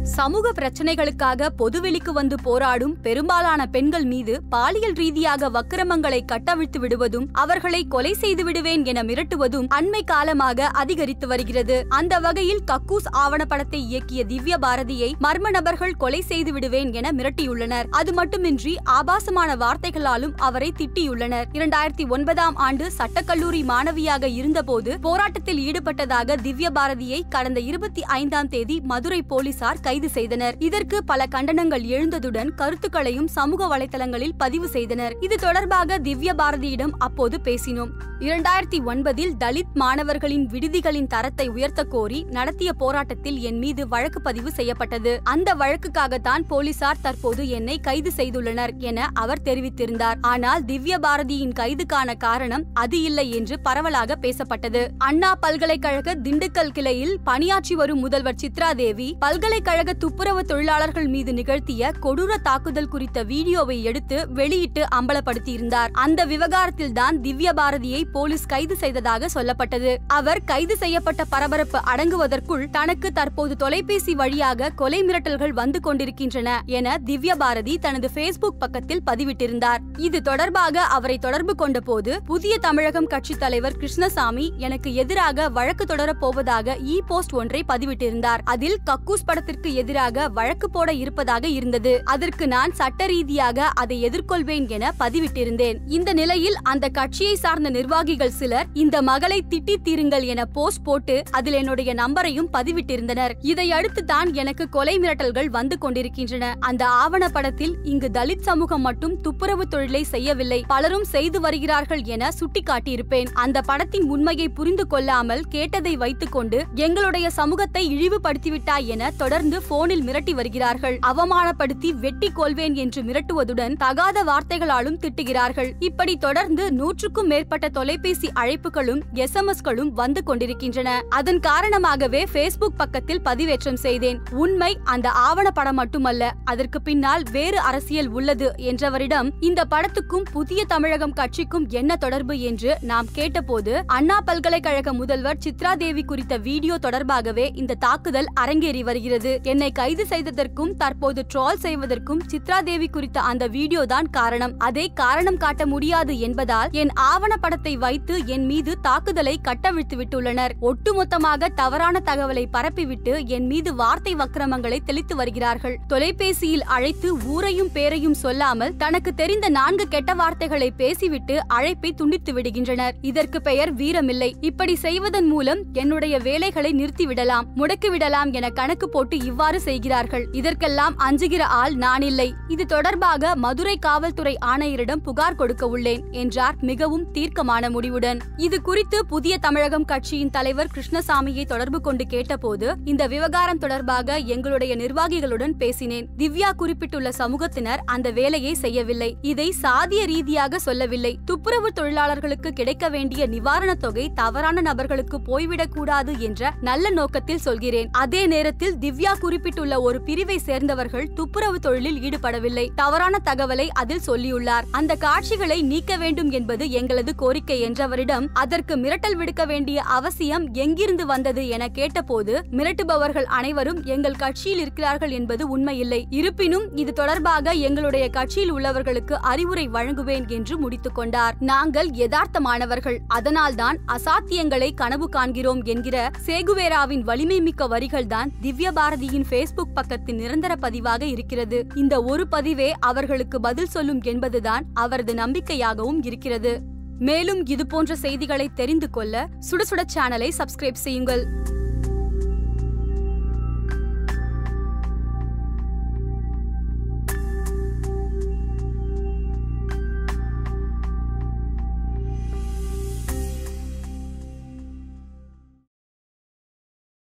சமூக பிரச்சனைகளுக்காக பொதுவெளிக்கு வந்து போராடும் பெரும்பாலான பெண்கள் மீது பாலியல் ரீதியாக வக்கிரமங்களை கட்டவிழ்த்து விடுவதும் அவர்களை கொலை செய்து விடுவேன் என மிரட்டுவதும் அண்மை காலமாக அதிகரித்து வருகிறது அந்த வகையில் கக்கூஸ் ஆவணப்படத்தை இயக்கிய திவ்ய பாரதியை மர்ம நபர்கள் கொலை செய்து விடுவேன் என மிரட்டியுள்ளனர் அது மட்டுமின்றி ஆபாசமான வார்த்தைகளாலும் அவரை திட்டியுள்ளனர் இரண்டாயிரத்தி ஒன்பதாம் ஆண்டு சட்டக்கல்லூரி மாணவியாக இருந்தபோது போராட்டத்தில் ஈடுபட்டதாக திவ்ய பாரதியை கடந்த இருபத்தி ஐந்தாம் தேதி மதுரை போலீசார் கைது செய்தனர் இதற்கு பல கண்டனங்கள் எழுந்ததுடன் கருத்துக்களையும் சமூக வலைதளங்களில் பதிவு செய்தனர் இது தொடர்பாக திவ்ய பாரதியிடம் அப்போது பேசினோம் இரண்டாயிரத்தி ஒன்பதில் தலித் மாணவர்களின் விடுதிகளின் தரத்தை உயர்த்த கோரி நடத்திய போராட்டத்தில் என் மீது வழக்கு பதிவு செய்யப்பட்டது அந்த வழக்குக்காகத்தான் போலீசார் தற்போது என்னை கைது செய்துள்ளனர் என அவர் தெரிவித்திருந்தார் ஆனால் திவ்ய பாரதியின் கைதுக்கான காரணம் அது இல்லை என்று பரவலாக பேசப்பட்டது அண்ணா பல்கலைக்கழக திண்டுக்கல் கிளையில் பணியாற்றி வரும் முதல்வர் சித்ரா தேவி பல்கலைக்கழக துப்புரவு தொழிலாளர்கள் மீது நிகழ்த்திய கொடூர தாக்குதல் குறித்த வீடியோவை எடுத்து வெளியிட்டு அம்பலப்படுத்தியிருந்தார் அந்த விவகாரத்தில் தான் திவ்ய பாரதியை போலீஸ் கைது செய்ததாக சொல்லப்பட்டது அவர் கைது செய்யப்பட்ட பரபரப்பு அடங்குவதற்குள் தனக்கு தற்போது தொலைபேசி வழியாக கொலை மிரட்டல்கள் வந்து கொண்டிருக்கின்றன என திவ்ய பாரதி தனது ஃபேஸ்புக் பக்கத்தில் பதிவிட்டிருந்தார் இது தொடர்பாக அவரை தொடர்பு கொண்ட போது புதிய தமிழகம் கட்சி தலைவர் கிருஷ்ணசாமி எனக்கு எதிராக வழக்கு தொடரப் போவதாக இ போஸ்ட் ஒன்றை பதிவிட்டிருந்தார் அதில் கக்கூஸ் படத்திற்கு எதிராக வழக்கு போட இருப்பதாக இருந்தது அதற்கு நான் சட்ட ரீதியாக அதை எதிர்கொள்வேன் என பதிவிட்டிருந்தேன் இந்த நிலையில் அந்த கட்சியை சார்ந்த நிர்வாகிகள் சிலர் இந்த மகளை திட்டி தீருங்கள் என போஸ்ட் போட்டு அதில் என்னுடைய நம்பரையும் பதிவிட்டிருந்தனர் இதை அடுத்து தான் எனக்கு கொலை மிரட்டல்கள் வந்து கொண்டிருக்கின்றன அந்த ஆவணப்படத்தில் இங்கு தலித் சமூகம் மட்டும் துப்புரவு தொழிலை செய்யவில்லை பலரும் செய்து வருகிறார்கள் என சுட்டிக்காட்டியிருப்பேன் அந்த படத்தின் உண்மையை புரிந்து கொள்ளாமல் கேட்டதை வைத்துக்கொண்டு எங்களுடைய சமூகத்தை இழிவுபடுத்திவிட்டாய் என தொடர்ந்து போனில் மிரட்டி வருகிறார்கள் அவமானப்படுத்தி வெட்டி கொள்வேன் என்று மிரட்டுவதுடன் தகாத வார்த்தைகளாலும் திட்டுகிறார்கள் இப்படி தொடர்ந்து நூற்றுக்கும் மேற்பட்ட தொலைபேசி அழைப்புகளும் எஸ்எம்எஸ்களும் வந்து கொண்டிருக்கின்றன அதன் காரணமாகவே ஃபேஸ்புக் பக்கத்தில் பதிவேற்றம் செய்தேன் உண்மை அந்த ஆவணப்படம் மட்டுமல்ல அதற்கு பின்னால் வேறு அரசியல் உள்ளது என்றவரிடம் இந்த படத்துக்கும் புதிய தமிழகம் கட்சிக்கும் என்ன தொடர்பு என்று நாம் கேட்டபோது அண்ணா பல்கலைக்கழக முதல்வர் சித்ரா தேவி குறித்த வீடியோ தொடர்பாகவே இந்த தாக்குதல் அரங்கேறி வருகிறது என்னை கைது செய்ததற்கும் தற்போது ட்ரால் செய்வதற்கும் சித்ரா தேவி குறித்த அந்த வீடியோ தான் காரணம் அதை காரணம் காட்ட முடியாது என்பதால் என் ஆவணப்படத்தை வைத்து என் மீது தாக்குதலை கட்டவிழ்த்து விட்டுள்ளனர் ஒட்டுமொத்தமாக தவறான தகவலை பரப்பிவிட்டு என் மீது வார்த்தை வக்கிரமங்களை தெளித்து வருகிறார்கள் தொலைபேசியில் அழைத்து ஊரையும் பேரையும் சொல்லாமல் தனக்கு தெரிந்த நான்கு கெட்ட வார்த்தைகளை பேசிவிட்டு அழைப்பை துண்டித்து விடுகின்றனர் இதற்கு பெயர் வீரமில்லை இப்படி செய்வதன் மூலம் என்னுடைய வேலைகளை நிறுத்திவிடலாம் முடக்கிவிடலாம் என கணக்கு போட்டு இவ்வாறு செய்கிறார்கள் இதற்கெல்லாம் அஞ்சுகிற ஆள் நான் இல்லை இது தொடர்பாக மதுரை காவல்துறை ஆணையரிடம் புகார் கொடுக்க உள்ளேன் என்றார் மிகவும் தீர்க்கமான முடிவுடன் இது குறித்து புதிய தமிழகம் கட்சியின் தலைவர் கிருஷ்ணசாமியை தொடர்பு கொண்டு கேட்டபோது இந்த விவகாரம் தொடர்பாக எங்களுடைய நிர்வாகிகளுடன் பேசினேன் திவ்யா குறிப்பிட்டுள்ள சமூகத்தினர் அந்த வேலையை செய்யவில்லை இதை சாதிய ரீதியாக சொல்லவில்லை துப்புரவு தொழிலாளர்களுக்கு கிடைக்க வேண்டிய நிவாரணத் தொகை தவறான நபர்களுக்கு போய்விடக் கூடாது என்ற நல்ல நோக்கத்தில் சொல்கிறேன் அதே நேரத்தில் திவ்யா குறிப்பிட்டுள்ள ஒரு பிரிவை சேர்ந்தவர்கள் துப்புரவு தொழிலில் ஈடுபடவில்லை தவறான தகவலை அதில் சொல்லியுள்ளார் அந்த காட்சிகளை நீக்க வேண்டும் என்பது எங்களது கோரிக்கை என்றவரிடம் அதற்கு மிரட்டல் விடுக்க வேண்டிய அவசியம் எங்கிருந்து வந்தது என கேட்டபோது மிரட்டுபவர்கள் அனைவரும் எங்கள் கட்சியில் இருக்கிறார்கள் என்பது உண்மையில்லை இருப்பினும் இது தொடர்பாக எங்களுடைய கட்சியில் உள்ளவர்களுக்கு அறிவுரை வழங்குவேன் என்று முடித்துக் கொண்டார் நாங்கள் யதார்த்தமானவர்கள் அதனால்தான் அசாத்தியங்களை கனவு காண்கிறோம் என்கிற சேகுவேராவின் வலிமை மிக்க வரிகள்தான் திவ்ய பாரதியின் ஃபேஸ்புக் பக்கத்தின் நிரந்தர பதிவாக இருக்கிறது இந்த ஒரு பதிவே அவர்களுக்கு பதில் சொல்லும் என்பதுதான் அவரது நம்பிக்கையாகவும் இருக்கிறது மேலும் இதுபோன்ற செய்திகளை தெரிந்து கொள்ள சுட சுட சேனலை சப்ஸ்கிரைப் செய்யுங்கள்